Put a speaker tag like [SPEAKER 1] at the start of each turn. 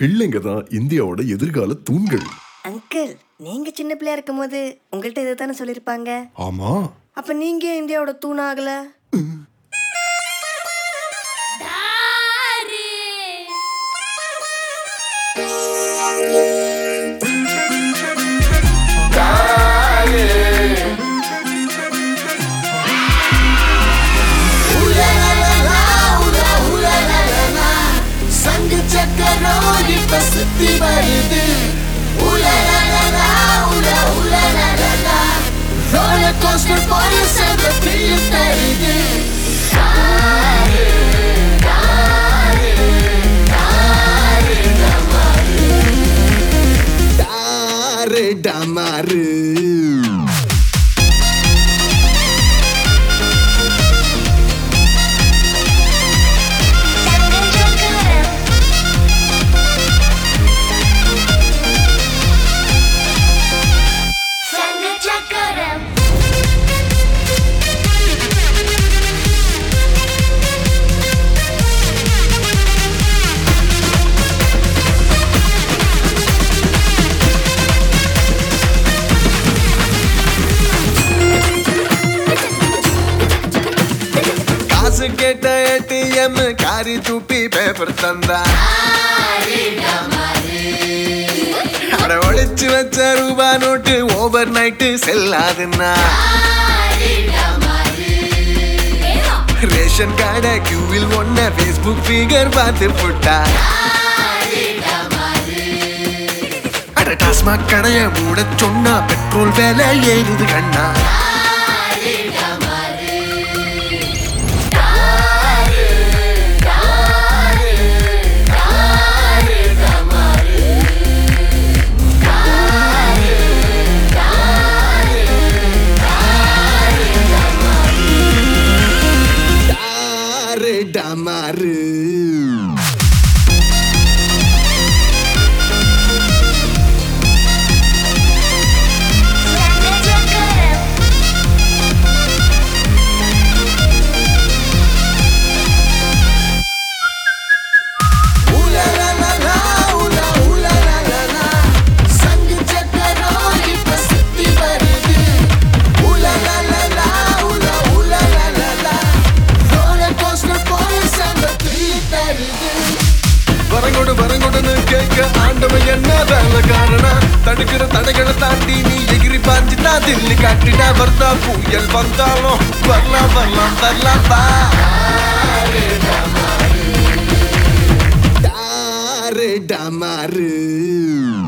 [SPEAKER 1] பிள்ளைங்க தான் இந்தியாவோட எதிர்கால தூண்கள்
[SPEAKER 2] அங்கிள் நீங்க சின்ன பிள்ளையா இருக்கும்போது உங்கள்கிட்ட இதை தானே சொல்லியிருப்பாங்க
[SPEAKER 1] ஆமா
[SPEAKER 2] அப்ப நீங்க ஏன் இந்தியாவோட தூணாகல
[SPEAKER 3] சங்கு சக்கரம் இப்ப சுத்தி வருது உலலலலா, உல உலலலலா. roller coaster போல செல்வ feel தருது. தாரு, தாரு, தாரு, டமாரு. தாரு, டமாரு.
[SPEAKER 4] காசு கேட்ட ஏடிஎம் காரி தூப்பி பேப்பர் தந்தா அட ஒளிச்சு வச்ச ரூபா நோட்டு ஓவர் நைட்டு செல்லாதுன்னா ரேஷன் கார்டை கியூவில் ஒன்ன ஃபேஸ்புக் ஃபிகர் பார்த்து புட்டா அட டாஸ்மாக் கடைய மூட சொன்னா பெட்ரோல் வேலை ஏறுது கண்ணா
[SPEAKER 3] தாரு, டமாரு. உலலலலா, உல உலலலலா. சங்கு சக்கரம் இப்ப சுத்தி வருது. உலலலலா, உல உலலலலா. roller coaster போல செல்வ feel தருது.
[SPEAKER 4] வரங்கொடு வரங்கொடுன்னு கேட்க ஆண்டவன் என்ன வேலை காரணா தடுக்கிற தடைகளை தாண்டி நீ எகிரி பாஞ்சிட்டா தில்லு காட்டினா வர்தா புயல் வந்தாலும் வரலாம் வரலாம் வரலாம் வா
[SPEAKER 3] தாரு, டமாரு.